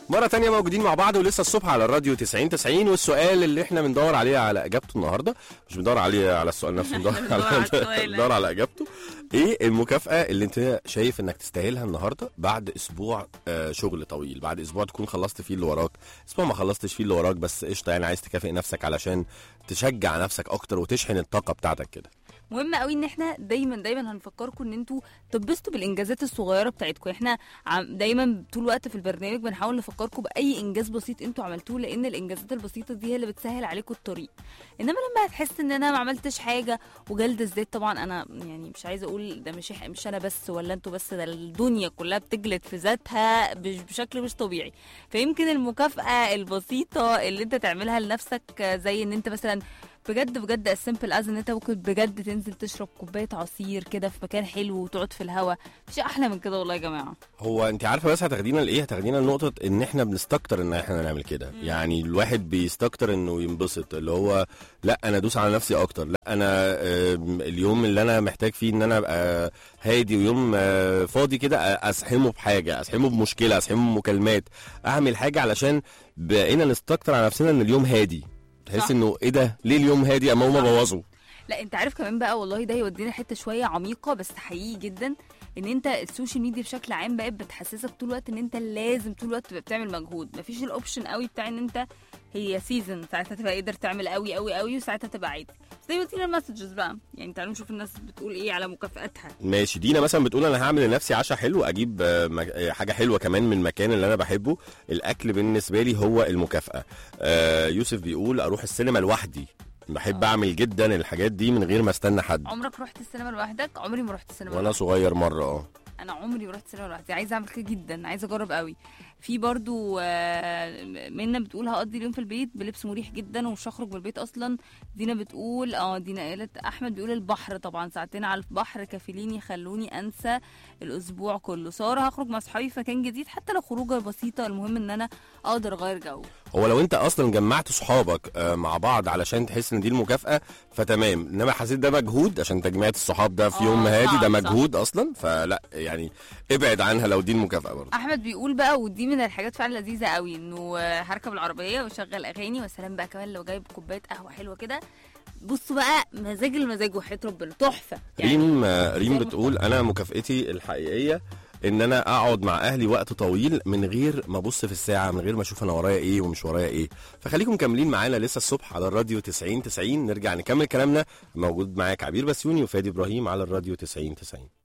مرة تانية موجودين مع بعض ولسه الصبح على الراديو 90 90 والسؤال اللي احنا بندور عليه على اجابته النهارده مش بندور عليه على السؤال نفسه بندور بندور على على السؤال. بندور على اجابته ايه المكافأة اللي انت شايف انك تستاهلها النهارده بعد اسبوع آه، شغل طويل بعد اسبوع تكون خلصت فيه اللي وراك اسبوع ما خلصتش فيه اللي وراك بس قشطه يعني عايز تكافئ نفسك علشان تشجع نفسك اكتر وتشحن الطاقة بتاعتك كده مهم قوي ان احنا دايما دايما هنفكركم ان انتوا تبسطوا بالانجازات الصغيره بتاعتكم احنا عم- دايما طول الوقت في البرنامج بنحاول نفكركم باي انجاز بسيط انتوا عملتوه لان الانجازات البسيطه دي هي اللي بتسهل عليكم الطريق انما لما هتحس ان انا ما عملتش حاجه وجلد الذات طبعا انا يعني مش عايزه اقول ده مش إح- مش انا بس ولا انتوا بس ده الدنيا كلها بتجلد في ذاتها بش- بشكل مش طبيعي فيمكن المكافاه البسيطه اللي انت تعملها لنفسك زي ان انت مثلا بجد بجد السيمبل از ان انت ممكن بجد تنزل تشرب كوبايه عصير كده في مكان حلو وتقعد في الهوا مفيش احلى من كده والله يا جماعه هو انت عارفه بس هتاخدينا لايه هتاخدينا لنقطه ان احنا بنستكتر ان احنا نعمل كده يعني الواحد بيستكتر انه ينبسط اللي هو لا انا ادوس على نفسي اكتر لا انا آم، اليوم اللي انا محتاج فيه ان انا ابقى هادي ويوم آه، فاضي كده آه، اسحمه بحاجه اسحمه بمشكله اسحمه بمكالمات اعمل حاجه علشان بقينا نستكتر على نفسنا ان اليوم هادي تحس صح. انه ايه ده ليه اليوم هادي اما هما بوظوا لا انت عارف كمان بقى والله ده يودينا حته شويه عميقه بس حقيقي جدا ان انت السوشيال ميديا بشكل عام بقت بتحسسك طول الوقت ان انت لازم طول الوقت تبقى بتعمل مجهود مفيش الاوبشن قوي بتاع ان انت هي سيزون ساعتها تبقى قادر تعمل قوي قوي قوي وساعتها تبقى عادي بس زي ما قلت المسجز بقى يعني تعالوا نشوف الناس بتقول ايه على مكافاتها ماشي دينا مثلا بتقول انا هعمل لنفسي عشاء حلو اجيب آه، مك- آه، حاجه حلوه كمان من المكان اللي انا بحبه الاكل بالنسبه لي هو المكافاه آه، يوسف بيقول اروح السينما لوحدي بحب اعمل جدا الحاجات دي من غير ما استنى حد عمرك رحت السينما لوحدك عمري ما رحت السينما وانا لوحدي. صغير مره اه انا عمري ما رحت السينما لوحدي عايزه اعمل كده جدا عايزه اجرب قوي في برضو آه، منى بتقول هقضي اليوم في البيت بلبس مريح جدا ومش هخرج من البيت اصلا دينا بتقول اه دينا قالت احمد بيقول البحر طبعا ساعتين على البحر كفيلين يخلوني انسى الاسبوع كله ساره هخرج مع اصحابي في مكان جديد حتى لو خروجه بسيطه المهم ان انا اقدر اغير جو هو لو انت اصلا جمعت صحابك آه، مع بعض علشان تحس ان دي المكافاه فتمام انما حسيت ده مجهود عشان تجميع الصحاب ده في آه، يوم هادي صعب، ده صح. مجهود اصلا فلا يعني ابعد عنها لو دي المكافاه برضه احمد بيقول بقى ودي من الحاجات فعلا لذيذه قوي انه آه، هركب العربيه واشغل اغاني وسلام بقى كمان لو جايب كوبايه قهوه حلوه كده بصوا بقى مزاج المزاج وحياه ربنا تحفه ريم آه، ريم زي ما بتقول انا مكافئتي الحقيقيه ان انا اقعد مع اهلي وقت طويل من غير ما ابص في الساعه من غير ما اشوف انا ورايا ايه ومش ورايا ايه فخليكم مكملين معانا لسه الصبح على الراديو 90 90 نرجع نكمل كلامنا موجود معاك عبير بسيوني وفادي ابراهيم على الراديو 90 90